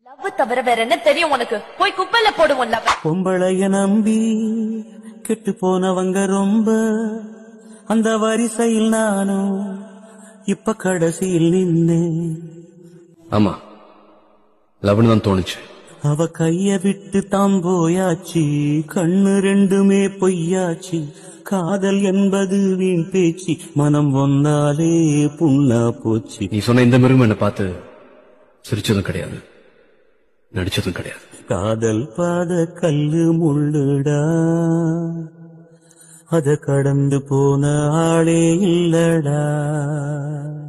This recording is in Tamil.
லவ் தவிர வேற என்ன தெரியும் உனக்கு போய் குப்பையில போடுவோம் லவ் பொம்பளைய நம்பி கெட்டு போனவங்க ரொம்ப அந்த வரிசையில் நானும் இப்ப கடைசியில் நின்னேன் ஆமா லவ்னு தான் தோணுச்சு அவ கைய விட்டு தாம் போயாச்சு கண்ணு ரெண்டுமே பொய்யாச்சு காதல் என்பது வீண் பேச்சு மனம் ஒன்னாலே புண்ணா போச்சு நீ சொன்ன இந்த மிருகம் என்னை பார்த்து சிரிச்சதும் கிடையாது நடிச்சதும் கிடையாது காதல் பாத கல்லு முள்ளுடா அத கடந்து போன ஆளே இல்லடா